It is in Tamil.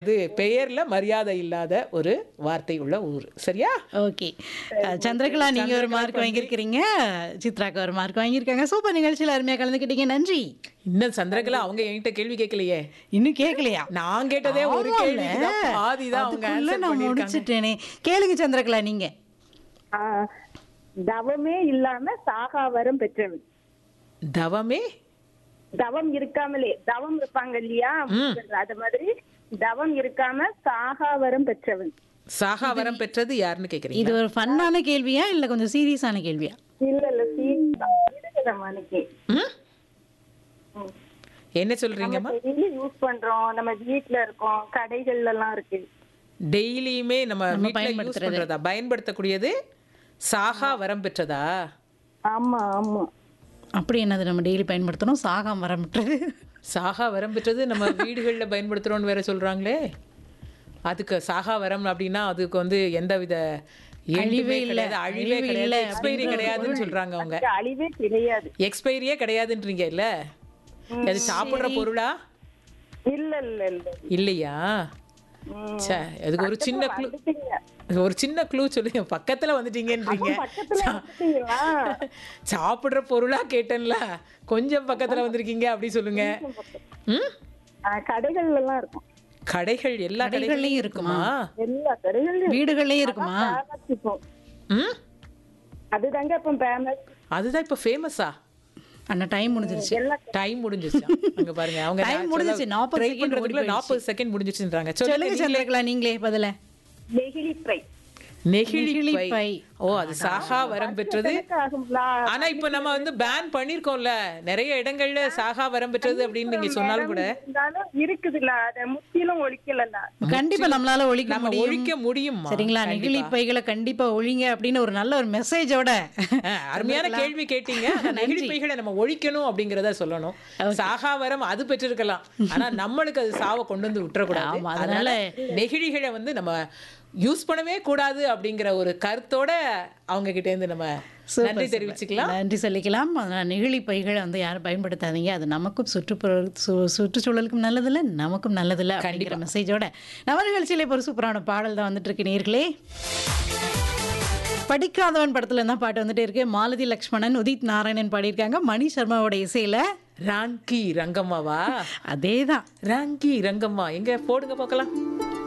வந்து பெயர்ல மரியாதை இல்லாத ஒரு வார்த்தை உள்ள ஊர் சரியா ஓகே சந்திரகலா நீங்க ஒரு மார்க் வாங்கியிருக்கிறீங்க சித்ராக்கு ஒரு மார்க் வாங்கியிருக்காங்க சூப்பர் நிகழ்ச்சியில் அருமையாக கலந்துக்கிட்டீங்க நன்றி இன்னும் சந்திரகலா அவங்க என்கிட்ட கேள்வி கேட்கலையே இன்னும் கேட்கலையா நான் கேட்டதே ஒரு ஆமால்ல. கேள்வி பாதி தான் அவங்க அதுக்குள்ள answer நான் பண்ணியிருக்காங்க. முடிச்சிட்டேனே கேளுங்க சந்திரகலா நீங்க ஆ, தவமே இல்லாம சாகாவரம் பெற்றவன் தவமே தவம் இருக்காமலே தவம் இருப்பாங்க இல்லையா அது மாதிரி தவம் இருக்காம சாகாவரம் பெற்றவன் சாகா வரம் பெற்றது யாருன்னு கேக்குறீங்க இது ஒரு ஃபன்னான கேள்வியா இல்ல கொஞ்சம் சீரியஸான கேள்வியா இல்ல இல்ல சீன் மணிக்கு ம்? என்ன சொல்றீங்கம்மா டெய்லி யூஸ் பண்றோம் நம்ம வீட்ல இருக்கோம் கடைகள்ல எல்லாம் இருக்கு டெய்லியுமே நம்ம வீட்ல யூஸ் பயன்படுத்துறது. பண்றதா பயன்படுத்தக்கூடியது சாகா வரம் பெற்றதா ஆமா ஆமா அப்படி என்னது நம்ம டெய்லி பயன்படுத்தணும் சாகாம வரமுட்டுறது சாகா வரம் பெற்றது நம்ம வீடுகள்ல பயன்படுத்துறோம்னு வேற சொல்றாங்களே அதுக்கு சாகா வரம் அப்படின்னா அதுக்கு வந்து எந்தவித அழிவே எண்டுமே இல்ல, கிடையாது அழிவே அழிவு கிடையாது இல்ல எக்ஸ்பைரி அப்படின்ற கிடையாதுன்னு சொல்றாங்க அவங்க அதுக்கு அழிவே கிடையாது எக்ஸ்பைரியே கிடையாதுன்றீங்க இல்ல அது சாப்பிடுற பொருளா இல்ல இல்ல இல்ல இல்லையா ம். ச்சே அதுக்கு ஒரு சின்ன க்ளூ வந்துட்டீங்க. ஒரு சின்ன க்ளூ சொல்லுங்க பக்கத்துல வந்துட்டீங்கன்றீங்க பக்கத்துல வந்துட்டீங்களா சாப்பிடுற பொருளா கேட்டேன்ல கொஞ்சம் பக்கத்துல வந்திருக்கீங்க அப்படி சொல்லுங்க ம் ஆ, கடைகள்ல எல்லாம் இருக்கும் கடைகள் எல்லா கடைகள்லயும் கடைகள்லயும் இருக்குமா? இருக்குமா எல்லா கடைகள்லயும் வீடுகள்லயே இருக்குமா ஃபேமஸ் இப்போ ம் அதுதாங்க இப்போ ஃபேமஸ் அதுதான் இப்ப ஃபேமஸா அண்ணா டைம் முடிஞ்சிருச்சு எல்லா டைம் முடிஞ்சிருச்சு அங்க பாருங்க அவங்க Time முடிஞ்சிருச்சு. 40 ட்ரை second பண்றதுக்குள்ள ஓடி நாற்பது செகண்ட் முடிஞ்சிருச்சுன்றாங்க சொல்லுங்க சொல்லுங்க சந்திரகலா நீங்களே பதில நெகிழி பை நெகிழி நெகிழி பை பை. ஓ அது சாகா வரம் பெற்றது ஆகுங்களா ஆனா இப்ப நம்ம வந்து பேன் பண்ணிருக்கோம்ல நிறைய இடங்கள்ல சாகா வரம் பெற்றது அப்படின்னு நீங்க சொன்னாலும் கூட இருந்தாலும் இருக்குதுல்ல அத முற்றிலும் ஒழிக்கலல்ல கண்டிப்பா நம்மளால ஒழிக்க நம்ம முடியும் ஒழிக்க முடியுமா சரிங்களா நெகிழி பைகளை கண்டிப்பா ஒழிங்க அப்படின்னு ஒரு நல்ல ஒரு மெசேஜோட ஆ, அருமையான கேள்வி கேட்டீங்க ஆனா நெகிழி பைகளை நம்ம ஒழிக்கணும் அப்படிங்கறத சொல்லணும் சாகா வரம் அது பெற்றிருக்கலாம் ஆனா நம்மளுக்கு அது சாவை கொண்டு வந்து விட்டுறக்கூடாது ஆமா, அதனால நெகிழிகளை வந்து நம்ம யூஸ் பண்ணவே கூடாது அப்படிங்கிற ஒரு கருத்தோட அவங்க கிட்ட இருந்து நம்ம நன்றி தெரிவிச்சுக்கலாம் நன்றி சொல்லிக்கலாம் அதனால நெகிழி பைகளை வந்து யாரும் பயன்படுத்தாதீங்க அது நமக்கும் சுற்றுப்புற சு- சுற்றுச்சூழலுக்கும் நல்லதில்லை நமக்கும் நல்லதில்லை அப்படிங்கிற மெசேஜோட நம்ம நிகழ்ச்சியில இப்போ ஒரு சூப்பரான பாடல் தான் வந்துட்டு இருக்கு நேர்களே படிக்காதவன் படத்துல தான் பாட்டு வந்துட்டே இருக்கு மாலதி லக்ஷ்மணன் உதித் நாராயணன் பாடியிருக்காங்க மணி சர்மாவோட இசையில ராங்கி ரங்கம்மாவா அதே தான் ராங்கி ரங்கம்மா எங்க போடுங்க பார்க்கலாம்